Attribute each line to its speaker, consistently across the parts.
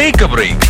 Speaker 1: take A break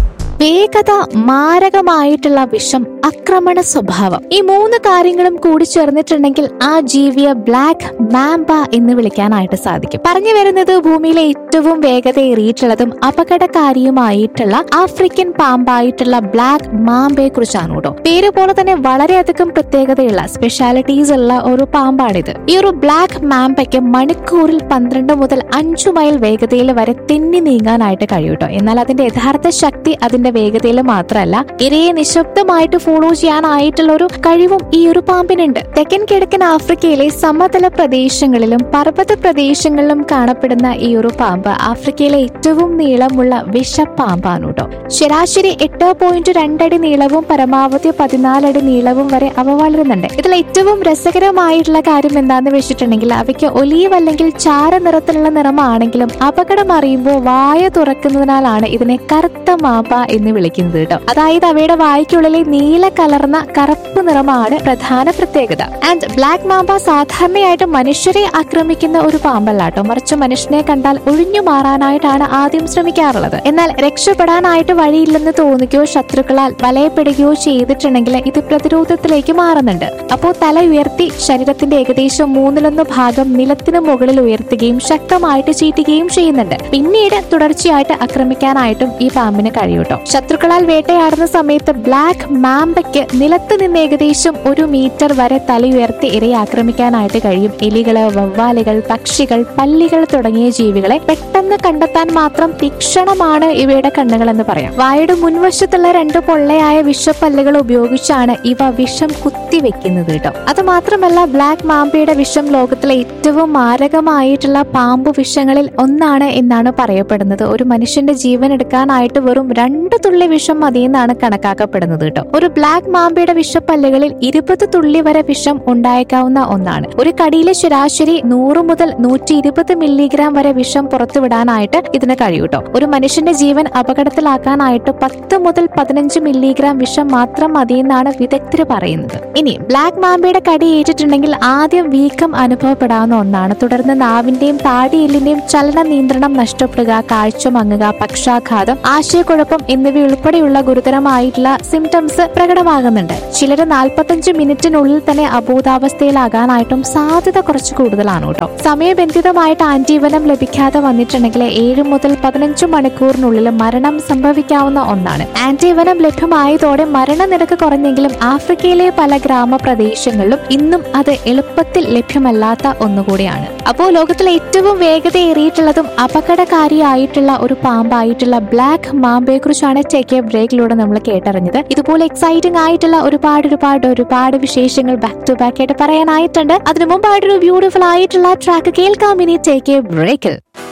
Speaker 2: വേഗത മാരകമായിട്ടുള്ള വിഷം ആക്രമണ സ്വഭാവം ഈ മൂന്ന് കാര്യങ്ങളും കൂടി ചേർന്നിട്ടുണ്ടെങ്കിൽ ആ ജീവിയെ ബ്ലാക്ക് മാംബ എന്ന് വിളിക്കാനായിട്ട് സാധിക്കും പറഞ്ഞു വരുന്നത് ഭൂമിയിലെ ഏറ്റവും വേഗതയേറിയിട്ടുള്ളതും അപകടകാരിയുമായിട്ടുള്ള ആഫ്രിക്കൻ പാമ്പായിട്ടുള്ള ബ്ലാക്ക് മാംബയെ കുറിച്ചാണ് കേട്ടോ പേര് പോലെ തന്നെ വളരെയധികം പ്രത്യേകതയുള്ള സ്പെഷ്യാലിറ്റീസ് ഉള്ള ഒരു പാമ്പാണിത് ഈ ഒരു ബ്ലാക്ക് മാംബയ്ക്ക് മണിക്കൂറിൽ പന്ത്രണ്ട് മുതൽ അഞ്ചു മൈൽ വേഗതയിൽ വരെ തെന്നി നീങ്ങാനായിട്ട് കഴിയൂട്ടോ എന്നാൽ അതിന്റെ യഥാർത്ഥ ശക്തി അതിന്റെ വേഗതയിൽ മാത്രമല്ല ഇരയെ നിശബ്ദമായിട്ട് ഫോളോ ചെയ്യാനായിട്ടുള്ള ഒരു കഴിവും ഈ ഒരു പാമ്പിനുണ്ട് തെക്കൻ കിഴക്കൻ ആഫ്രിക്കയിലെ സമതല പ്രദേശങ്ങളിലും പർവ്വത പ്രദേശങ്ങളിലും കാണപ്പെടുന്ന ഈ ഒരു പാമ്പ് ആഫ്രിക്കയിലെ ഏറ്റവും നീളമുള്ള വിഷപ്പാമ്പാണ് കേട്ടോ ശരാശരി എട്ട് പോയിന്റ് രണ്ടടി നീളവും പരമാവധി പതിനാലടി നീളവും വരെ അവ വളരുന്നുണ്ട് ഇതിൽ ഏറ്റവും രസകരമായിട്ടുള്ള കാര്യം എന്താന്ന് വെച്ചിട്ടുണ്ടെങ്കിൽ അവയ്ക്ക് ഒലീവ് അല്ലെങ്കിൽ ചാര നിറത്തിലുള്ള നിറമാണെങ്കിലും അപകടം അറിയുമ്പോൾ വായ തുറക്കുന്നതിനാലാണ് ഇതിനെ കറുത്ത മാമ്പ എന്ന് വിളിക്കുന്നത് കേട്ടോ അതായത് അവയുടെ വായ്ക്കുള്ളിലെ നീല കലർന്ന കറുപ്പ് നിറമാണ് പ്രധാന പ്രത്യേകത ആൻഡ് ബ്ലാക്ക് മാമ്പ സാധാരണയായിട്ട് മനുഷ്യരെ ആക്രമിക്കുന്ന ഒരു പാമ്പല്ല കേട്ടോ മറിച്ച് മനുഷ്യനെ കണ്ടാൽ ഒഴിഞ്ഞു മാറാനായിട്ടാണ് ആദ്യം ശ്രമിക്കാറുള്ളത് എന്നാൽ രക്ഷപ്പെടാനായിട്ട് വഴിയില്ലെന്ന് തോന്നുകയോ ശത്രുക്കളാൽ വലയപ്പെടുകയോ ചെയ്തിട്ടുണ്ടെങ്കിൽ ഇത് പ്രതിരോധത്തിലേക്ക് മാറുന്നുണ്ട് അപ്പോൾ തല ഉയർത്തി ശരീരത്തിന്റെ ഏകദേശം മൂന്നിലൊന്ന് ഭാഗം നിലത്തിന് മുകളിൽ ഉയർത്തുകയും ശക്തമായിട്ട് ചീറ്റുകയും ചെയ്യുന്നുണ്ട് പിന്നീട് തുടർച്ചയായിട്ട് ആക്രമിക്കാനായിട്ടും ഈ പാമ്പിന് കഴിയൂട്ടോ ശത്രുക്കളാൽ വേട്ടയാടുന്ന സമയത്ത് ബ്ലാക്ക് മാമ്പയ്ക്ക് നിലത്ത് നിന്ന് ഏകദേശം ഒരു മീറ്റർ വരെ തല ഉയർത്തി ഇരയെ ആക്രമിക്കാനായിട്ട് കഴിയും എലികള് വവ്വാലുകൾ പക്ഷികൾ പല്ലികൾ തുടങ്ങിയ ജീവികളെ പെട്ടെന്ന് കണ്ടെത്താൻ മാത്രം തീക്ഷണമാണ് ഇവയുടെ കണ്ണുകൾ എന്ന് പറയാം വായുടെ മുൻവശത്തുള്ള രണ്ട് പൊള്ളയായ വിഷപ്പല്ലുകൾ ഉപയോഗിച്ചാണ് ഇവ വിഷം കുത്തിവെക്കുന്നത് കേട്ടോ അത് മാത്രമല്ല ബ്ലാക്ക് മാമ്പയുടെ വിഷം ലോകത്തിലെ ഏറ്റവും മാരകമായിട്ടുള്ള പാമ്പ് വിഷങ്ങളിൽ ഒന്നാണ് എന്നാണ് പറയപ്പെടുന്നത് ഒരു മനുഷ്യന്റെ ജീവൻ എടുക്കാനായിട്ട് വെറും രണ്ട് തുള്ളി വിഷം മതിയെന്നാണ് കണക്കാക്കപ്പെടുന്നത് കേട്ടോ ഒരു ബ്ലാക്ക് മാമ്പയുടെ വിഷപ്പല്ലുകളിൽ ഇരുപത് തുള്ളി വരെ വിഷം ഉണ്ടായേക്കാവുന്ന ഒന്നാണ് ഒരു കടിയിലെ ശരാശരി നൂറ് മുതൽ നൂറ്റി ഇരുപത് മില്ലിഗ്രാം വരെ വിഷം പുറത്തുവിടാനായിട്ട് ഇതിന് കഴിയൂട്ടോ ഒരു മനുഷ്യന്റെ ജീവൻ അപകടത്തിലാക്കാനായിട്ട് പത്ത് മുതൽ പതിനഞ്ച് മില്ലിഗ്രാം വിഷം മാത്രം മതിയെന്നാണ് വിദഗ്ധർ പറയുന്നത് ഇനി ബ്ലാക്ക് മാമ്പയുടെ കടി ഏറ്റിട്ടുണ്ടെങ്കിൽ ആദ്യം വീക്കം അനുഭവപ്പെടാവുന്ന ഒന്നാണ് തുടർന്ന് നാവിന്റെയും താടിയെല്ലിന്റെയും ചലന നിയന്ത്രണം നഷ്ടപ്പെടുക കാഴ്ച മങ്ങുക പക്ഷാഘാതം ആശയക്കുഴപ്പം എന്നിവയുൾപ്പെടെയുള്ള ഗുരുതരമായിട്ടുള്ള സിംറ്റംസ് പ്രകടമാകുന്നുണ്ട് ചിലര് നാൽപ്പത്തഞ്ച് മിനിറ്റിനുള്ളിൽ തന്നെ അബോധാവസ്ഥയിലാകാനായിട്ടും സാധ്യത കുറച്ച് കൂടുതലാണ് കേട്ടോ സമയബന്ധിതമായിട്ട് ആന്റിവനം ലഭിക്കാതെ വന്നിട്ടുണ്ടെങ്കിൽ ഏഴ് മുതൽ പതിനഞ്ച് മണിക്കൂറിനുള്ളിൽ മരണം സംഭവിക്കാവുന്ന ഒന്നാണ് ആന്റിവനം ലഭ്യമായതോടെ മരണനിരക്ക് കുറഞ്ഞെങ്കിലും ആഫ്രിക്കയിലെ പല ഗ്രാമപ്രദേശങ്ങളിലും ഇന്നും അത് എളുപ്പത്തിൽ ലഭ്യമല്ലാത്ത ഒന്നുകൂടിയാണ് അപ്പോൾ ലോകത്തിലെ ഏറ്റവും വേഗതയേറിയിട്ടുള്ളതും അപകടകാരിയായിട്ടുള്ള ഒരു പാമ്പായിട്ടുള്ള ബ്ലാക്ക് മാമ്പയെ കുറിച്ചാണ് ടേക്ക് എ ബ്രേക്കിലൂടെ നമ്മൾ കേട്ടറിഞ്ഞത് ഇതുപോലെ എക്സൈറ്റിംഗ് ആയിട്ടുള്ള ഒരുപാട് ഒരുപാട് ഒരുപാട് വിശേഷങ്ങൾ ബാക്ക് ടു ബാക്ക് ആയിട്ട് പറയാനായിട്ടുണ്ട് അതിനു മുമ്പായിട്ടൊരു ബ്യൂട്ടിഫുൾ ആയിട്ടുള്ള ട്രാക്ക് കേൾക്കാം ഇനി ടേക്ക് എ ബ്രേക്കിൽ